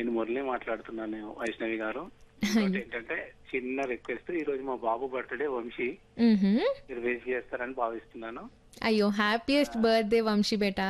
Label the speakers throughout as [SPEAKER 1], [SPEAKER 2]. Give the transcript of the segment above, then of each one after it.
[SPEAKER 1] నేను మురళి మాట్లాడుతున్నాను వైష్ణవి గారు ఇంకోటి ఏంటంటే చిన్న రిక్వెస్ట్ ఈ రోజు మా బాబు బర్త్డే వంశీ
[SPEAKER 2] మ్మ్హమ్.
[SPEAKER 1] మీరు వేసి చేస్తారని భావిస్తున్నాను
[SPEAKER 2] అయ్యో హ్యాపీయెస్ట్ బర్త్డే వంశీ బేటా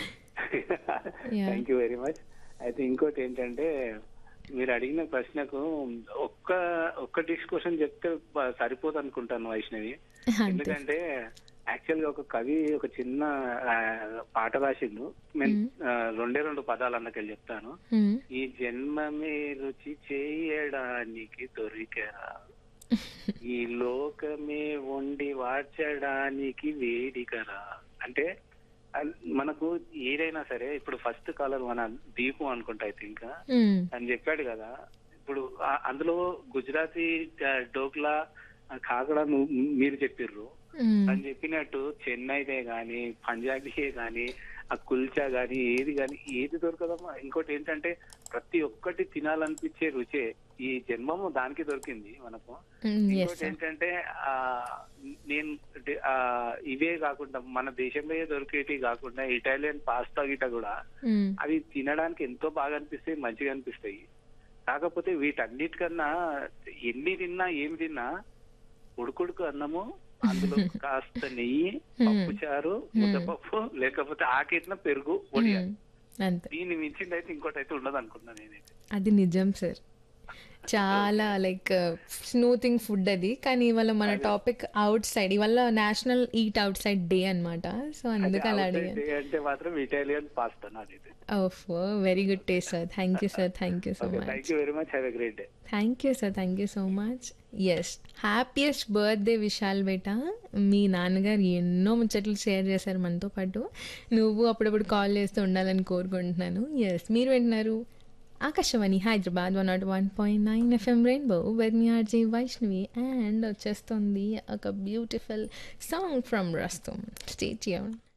[SPEAKER 2] Yeah.
[SPEAKER 1] Thank you very much అయితే ఇంకోటి ఏంటంటే మీరు అడిగిన ప్రశ్నకు ఒక్క ఒక్క డిష్ క్వశ్చన్ చెప్తే బ- సరిపోదు అనుకుంటాను వైష్ణవి
[SPEAKER 2] అంతే
[SPEAKER 1] ఎందుకంటే యాక్చువల్ గా ఒక కవి ఒక చిన్న ఆ, పాట రాసిండు నేను ఆ, రెండే రెండు పదాలు అన్నకెళ్ళి చెప్తాను
[SPEAKER 2] మ్మ్.
[SPEAKER 1] ఈ జన్మమే రుచి చేయడానికి దొరికరా ఈ లోకమే వండి వార్చడానికి వేడికరా అంటే అన్- మనకు ఏదైనా సరే ఇప్పుడు ఫస్ట్ కాలర్ మన దీపు అనుకుంటా అయితే ఇంకా
[SPEAKER 2] మ్మ్.
[SPEAKER 1] అని చెప్పాడు కదా ఇప్పుడు ఆ- అందులో గుజరాతీ ఆ, డోక్లా ఆ, కాకడా నువ్వు- మీరు చెప్పిర్రు
[SPEAKER 2] మ్మ్.
[SPEAKER 1] అని చెప్పినట్టు చెన్నైదే గాని పంజాబీయే గాని ఆ కుల్చా గాని ఏది గాని ఏది దొరకదమ్మా ఇంకోటి ఏంటంటే ప్రతి ఒక్కటి తినాలనిపించే రుచే ఈ జన్మము దానికి దొరికింది మనకు
[SPEAKER 2] మ్మ్. ఎస్
[SPEAKER 1] ఇంకోటి ఏంటంటే ఆ నేను డి- ఆ, ఇవే కాకుండా మన దేశంలో దొరికేటి కాకుండా ఇటాలియన్ పాస్తా గిట కూడా
[SPEAKER 2] మ్మ్.
[SPEAKER 1] అవి తినడానికి ఎంతో బాగా అనిపిస్తాయి మంచిగా అనిపిస్తాయి కాకపోతే వీటన్నిటికన్నా ఎన్ని తిన్నా ఏం తిన్నా ఉడుకుడుకు అన్నము అందులో కాస్త నెయ్యి పప్పు చారు ముద్దపప్పు లేకపోతే ఆకెట్న పెరుగు వడియా
[SPEAKER 2] మ్మ్. అంతే
[SPEAKER 1] దీన్ని మించింది అయితే ఇంకోటి అయితే ఉండదు అనుకున్నా నేనైతే
[SPEAKER 2] అది నిజం సార్ చాలా లైక్ స్నూతింగ్ ఫుడ్ అది కానీ ఇవాళ మన టాపిక్ అవుట్ సైడ్ ఇవాళ national eat outside day అనమాట సో అందుకు అలా అడిగాను
[SPEAKER 1] outside day అంటే మాత్రం ఇటాలియన్ పాస్తా నాదైతే
[SPEAKER 2] of very good taste sir thank you sir thank you so
[SPEAKER 1] okay
[SPEAKER 2] much
[SPEAKER 1] thank you very much have a great day
[SPEAKER 2] thank you sir thank you so much yes happiest birthday Vishal బేట మీ నాన్నగారు ఎన్నో ముచ్చట్లు share చేశారు మనతో పాటు నువ్వు అప్పుడప్పుడు కాల్ చేస్తూ ఉండాలని కోరుకుంటున్నాను ఎస్ మీరు వింటున్నారు Akashvani Hyderabad one not one point nine FM rainbow with me RJ Vaishnavi and వచ్చేస్తుంది ఒక beautiful song from Rustam state